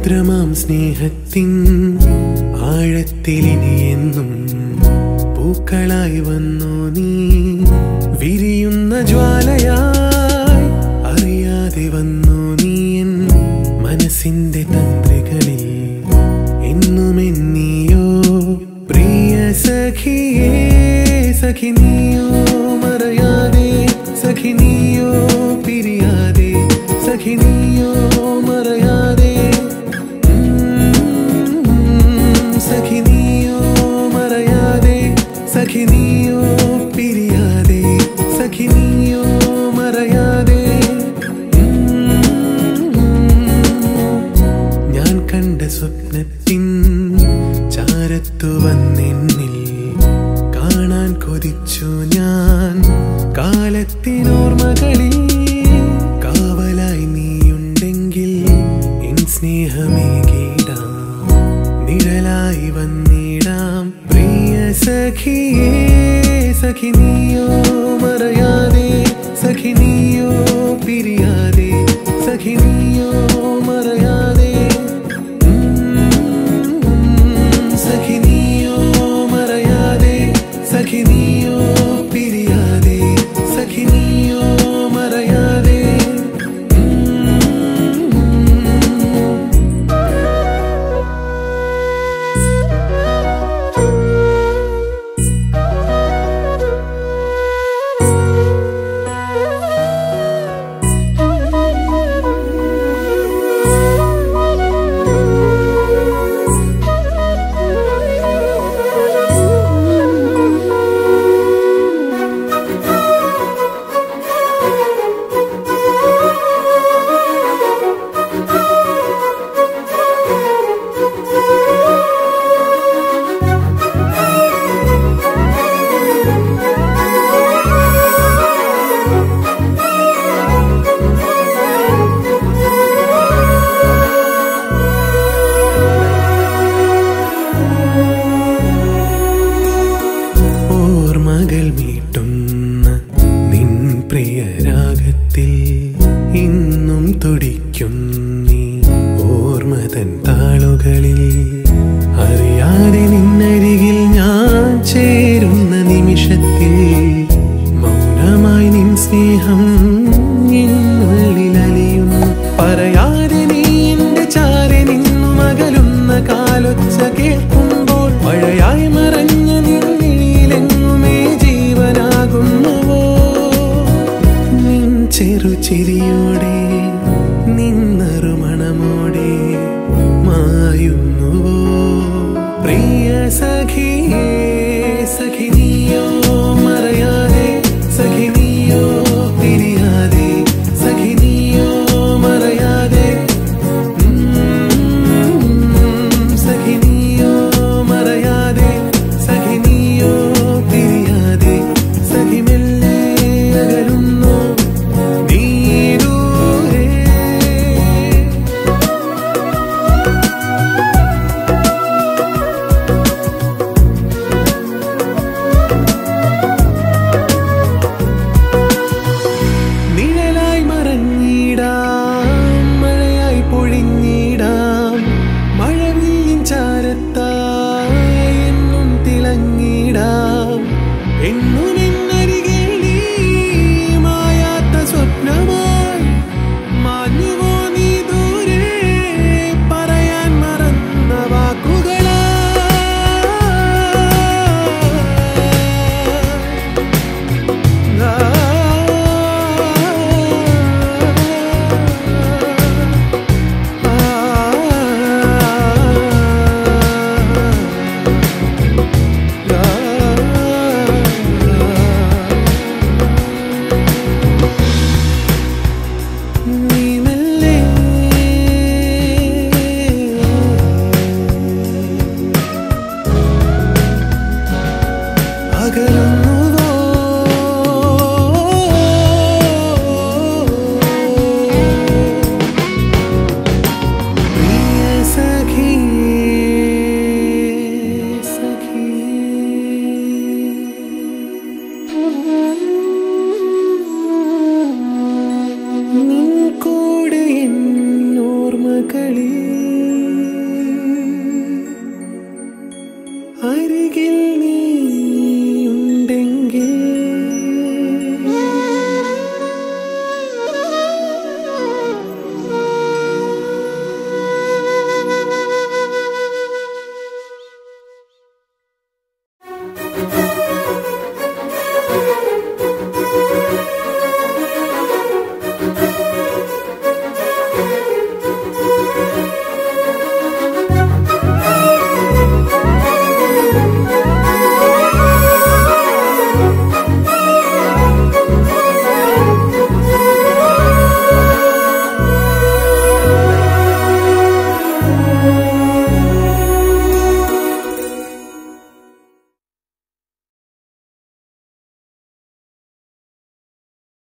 ആർദ്രമാം സ്നേഹത്തിൻ ആഴത്തിലിനിയെന്നും പൂക്കളായി വന്നു നീ വിരിയുന്ന ജ്വാലയായി അറിയാതെ വന്നു നീ എൻ മനസ്സിന്റെ തന്ത്രികളിൽ എന്നും എന്നീയോ പ്രിയ സഖിയേ സഖി നീയോ മറയാതെ സഖി നീയോ പിരിയാതെ സഖി നീയോ മറയാതെ ഉം, സഖി നീയോ മറയാതെ സഖി നീയോ പിരിയാതെ സഖി നീയോ മറയാതെ ഉം, ഞാൻ കണ്ട സ്വപ്നത്തിൻ ചാരത്തു വന്നെന്നിൽ കാണാൻ കൊതിച്ചു ഞാൻ കാലത്തിനോർമ്മകളിൽ കാവലായി നീയുണ്ടെങ്കിൽ എൻ സ്നേഹമേകിടാം നിഴലായി വന്നിടാം പ്രിയ സഖിയേ സഖി നീയോ മറയാതെ സഖി നീയോ പിരിയാതെ സഖി നീയോ മറയാതെ ഉം, സഖി നീയോ മറയാതെ സഖി നീയോ പിരിയാതെ സഖി നീയോ മറയാതെ ഉം, ഓർമ്മകൾ മീട്ടുന്ന നിൻ പ്രിയരാഗത്തിൽ ഇന്നും തുടിക്കുന്നീ ഓർമ്മതൻ താളുകളിൽ അറിയാതെ നിന്നരികിൽ ഞാൻ ചേരുന്ന നിമിഷത്തിൽ മൗനമായി നിൻ സ്നേഹം എന്നുള്ളിൽ അലിയുന്നു പറയാതെ നീ എന്റെ ചാരെ നിന്നും അകലുന്ന കാലൊച്ച കേൾക്കുമ്പോൾ മഴയായി മറഞ്ഞ നിന്നിഴിയിലെങ്ങുമേ ജീവനാകുന്നുവോ നിൻ ചെറുചിരിയോടെ നിന്നറു